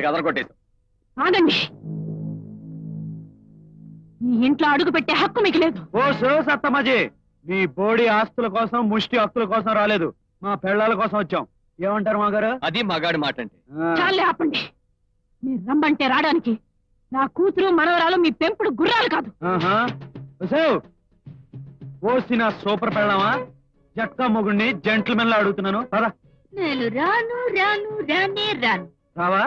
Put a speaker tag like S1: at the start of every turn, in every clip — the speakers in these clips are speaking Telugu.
S1: వాడికి అదరగొట్టేశాం
S2: ఆగండి ఈ ఇంట్లో అడుగు పెట్టే హక్కు మీకు లేదు
S3: ఓ సో సత్తమ్మజీ మీ బోడి ఆస్తుల కోసం ముష్టి హక్కుల కోసం రాలేదు మా పెళ్ళాల కోసం వచ్చాం ఏమంటారు మా గారు
S1: అది మగాడి మాట అంటే
S2: చాలే ఆపండి మీరు రమ్మంటే రావడానికి నా కూతురు మనవరాలు మీ పెంపుడు గుర్రాలు కాదు
S3: ఓసిన సూపర్ పెళ్ళామా జట్కా మొగుడిని జెంట్మెన్ లా అడుగుతున్నాను పద
S2: నేను రాను రాను రానే రాను
S3: రావా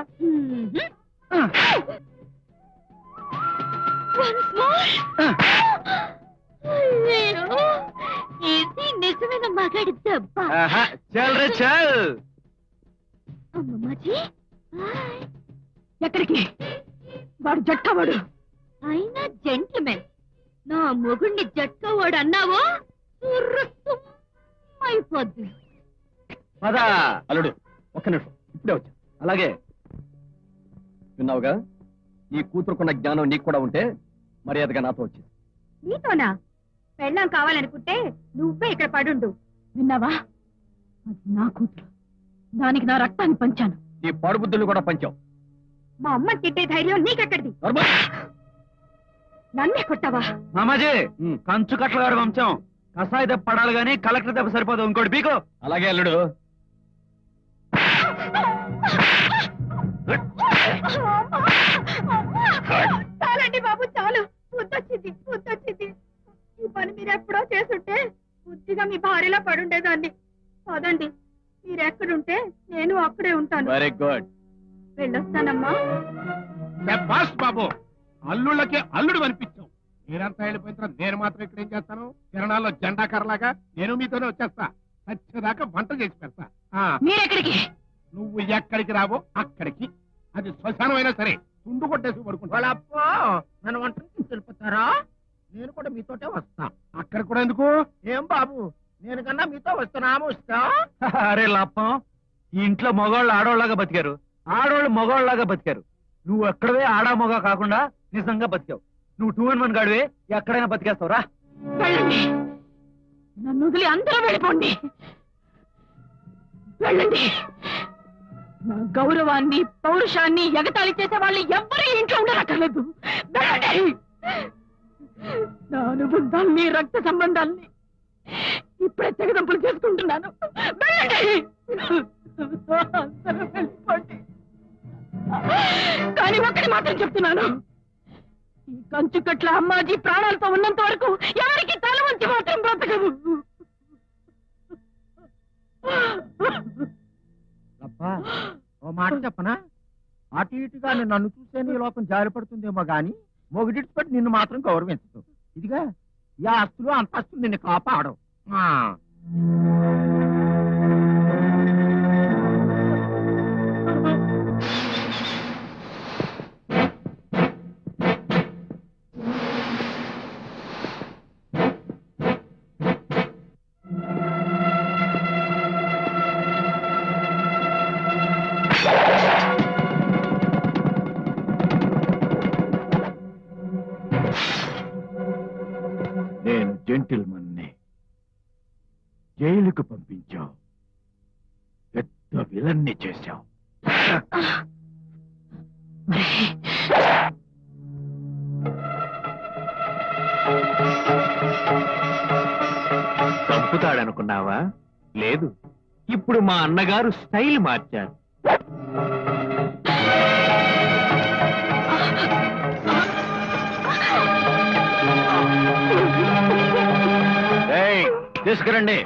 S2: ఇది నిజమైన మగాడి దెబ్బ
S3: ఆహా, చల్ రే చల్
S2: అమ్మమ్మాజీ ఎక్కడికి వాడు జట్టవాడు అయినా జెంట్మెన్ నా మొగుణ్ణి జట్టవాడు అన్నావో సుర్రు అయిపోద్ది
S3: పద
S1: అల్లుడు ఒక్క నిమిషం ఇప్పుడే వచ్చా
S3: అలాగే
S1: విన్నావుగా ఈ కూతురుకున్న జ్ఞానం నీకు కూడా ఉంటే మర్యాదగా నాతో వచ్చింది
S2: నీతోనా పెళ్ళాం కావాలనుకుంటే నువ్వే ఇక్కడ పడుండు విన్నావా అది నా కూతురు దానికి నా రక్తాన్ని పంచాను
S1: నీ పాడుబుద్ధులు కూడా పంచావు
S2: మా అమ్మ తిట్టే ధైర్యం నీకెక్కడిది
S1: నోర్మూయ్.
S2: నన్నే కొట్టావా
S3: మామాజీ
S1: ఉమ్,
S3: కంచు కట్ల గారు వంశం కసాయి దెబ్బ పడాలి గానీ కలెక్టర్ దెబ్బ సరిపోదు ఇంకోటి బీకో
S1: అలాగే అల్లుడు
S2: చాలండి బాబు చాలు బుద్ధొచ్చింది బుద్ధొచ్చింది ఈ పని మీరు ఎప్పుడో చేసుంటే బుద్ధిగా మీ భార్యలో పడుండేదాన్ని పదండి మీరు ఎక్కడుంటే నేను అక్కడే ఉంటాను
S1: వెరీ గుడ్
S2: వెళ్ళొస్తానమ్మా
S4: బాస్ బాబు అల్లుళ్ళకి అల్లుడు అనిపించావు మీరంతా వెళ్ళిపోయిన తర్వాత నేను మాత్రం ఇక్కడ ఏం చేస్తాను కిరణాల్లో జెండా కర్రలాగా నేను మీతోనే వచ్చేస్తా సచ్చేదాకా వంట చేసి పెడతా ఆ,
S2: మీరెక్కడికి
S4: నువ్వు ఎక్కడికి రావో అక్కడికి అది శ్మశానమైనా సరే తుండు కొట్టేసి పడుకుంటా
S5: వాళ్ళప్పో నన్ను వంట తీసుకెళ్ళిపోతారా నేను కూడా మీతోటే వస్తా
S4: అక్కడ కూడా ఎందుకు
S5: ఏం బాబు నేను కన్నా మీతో వస్తున్నాము వస్తా
S3: అరే లాప్పం ఈ ఇంట్లో మగవాళ్ళు ఆడవాళ్ళగా బతికారు ఆడవాళ్ళు మగవాళ్ళలాగా బతికారు నువ్వు ఎక్కడవే ఆడా మగ కాకుండా నిజంగా బతికావు నువ్వు టూ అండ్ వన్ గాడివే ఎక్కడైనా బతికేస్తావు రా
S2: వెళ్ళండి నన్ను వదిలి అందరూ వెళ్ళిపోండి వెళ్ళండి నా గౌరవాన్ని పౌరుషాన్ని ఎగతాళి చేసే వాళ్ళు ఎవ్వరూ ఈ ఇంట్లో ఉండనక్కర్లేదు వెళ్ళండి నా అనుబంధాల్ని రక్త సంబంధాల్ని ఇప్పుడే తెగదంపులు చేసుకుంటున్నాను వెళ్ళండి అందరూ వెళ్ళిపోండి కానీ ఒక్కడి మాత్రం చెప్తున్నాను ఈ కంచు కట్ల అమ్మాజీ ప్రాణాలతో ఉన్నంత వరకు ఎవరికి తల వంచి మాత్రం బ్రతకదు
S5: అబ్బా ఓ మాట చెప్పనా అటు ఇటుగా నేను నన్ను చూసే నీ లోకం జారిపడుతుందేమో గాని మొగిడిచిపెట్టి నిన్ను మాత్రం గౌరవించదు ఇదిగా ఈ ఆస్తులు అంతస్తులు నిన్ను కాపాడవు ఆ.
S6: నేను జెంటిల్మన్ని జైలుకు పంపించావు పెద్ద విలన్ని చేశావు చంపుతాడనుకున్నావా లేదు ఇప్పుడు మా అన్నగారు స్టైల్ మార్చారు
S3: ఏయ్, తీసుకురండి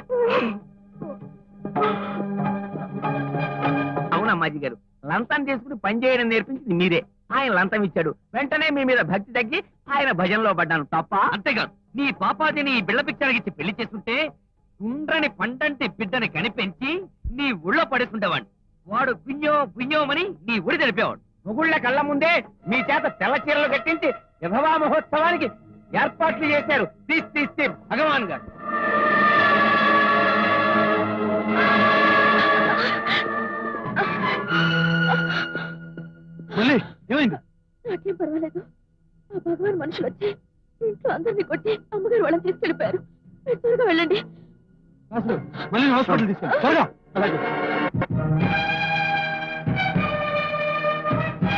S5: అవునమ్మాజీ గారు లంతం చేసుకుని పని చేయడం నేర్పించింది మీరే ఆయన లంతం ఇచ్చాడు వెంటనే మీ మీద భక్తి తగ్గి ఆయన భజనలో పడ్డాను తప్ప
S1: అంతేకాదు నీ పాపాదిని ఈ బిళ్ళ పిక్చర్కి ఇచ్చి పెళ్లి చేసుకుంటే తుండ్రని పండంటి బిడ్డని కనిపెంచి నీ ఊళ్ళో పడేసుకుంటేవాడు వాడు గుయ్యో గుయ్యోమని నీ ఊడి తెలిపేవాడు
S5: ముగుళ్ళ కళ్ళ ముందే మీ చేత తెల్ల చీరలు కట్టించి విధవా మహోత్సవానికి ఏర్పాట్లు చేశారు తీసి తీసి భగవాన్ గారు
S3: మళ్ళీ ఏమైంది
S2: నాకేం పర్వాలేదు ఆ భగవాన్ మనుషులు వచ్చి ఇంట్లో అందరినీ కొట్టి అమ్మగారు వాళ్ళని తీసుకెళ్లిపోయారు మీరు త్వరగా వెళ్ళండి
S3: అసలు మళ్ళీ హాస్పిటల్ తీసుకెళ్ళి త్వరగా అలాగే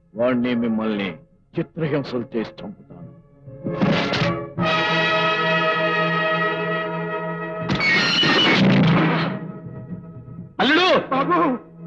S6: వాణ్ణి మిమ్మల్ని చిత్రహింసలు చేసి చంపుతాను
S3: అల్లుడు
S4: బాబు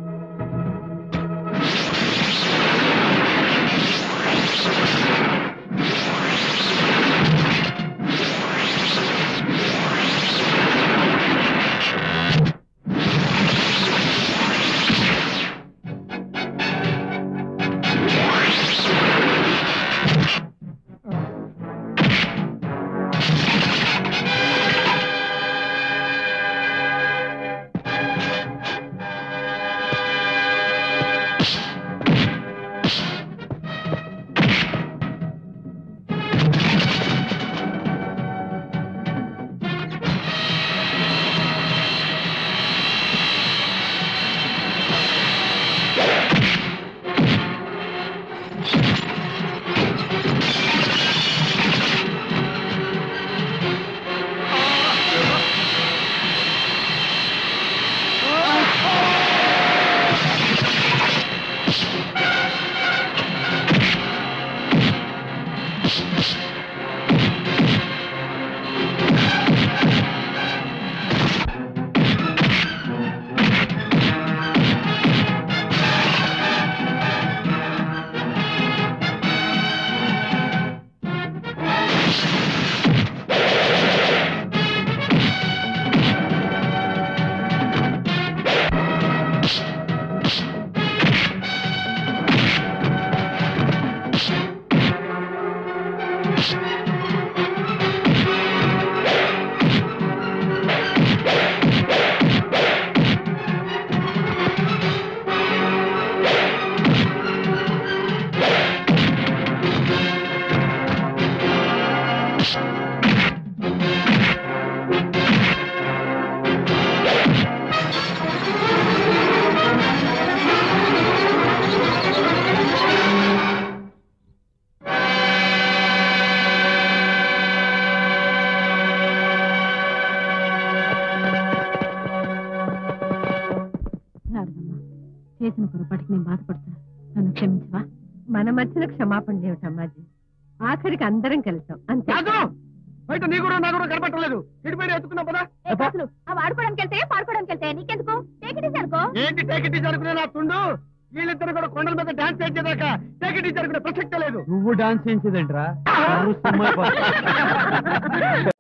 S2: రాడమ్మా చేసిన పొరపాటుకి నేను బాధపడుతున్నా నన్ను క్షమించవా మన మధ్యన క్షమాపణ ఏమిటమ్మాజీ ఆఖరికి అందరం కలిసాం అంతే
S3: బయట నీ కూడా నా కూడా కనపట్టలేదు ఇటుపైన ఎత్తుకున్నా పదా
S2: అవి ఆడుకోవడానికి వెళ్తే పాడుకోవడానికి వెళ్తే నీకెందుకు టేకిటీస్ అనుకో
S3: ఏంటి టేకెట్ అనుకునే నా తుండు వీళ్ళిద్దరు కూడా కొండల మీద డాన్స్ చేసేదాకా టేకెట్ అనుకునే ప్రసక్తే లేదు నువ్వు డాన్స్ చేసేదేంట్రా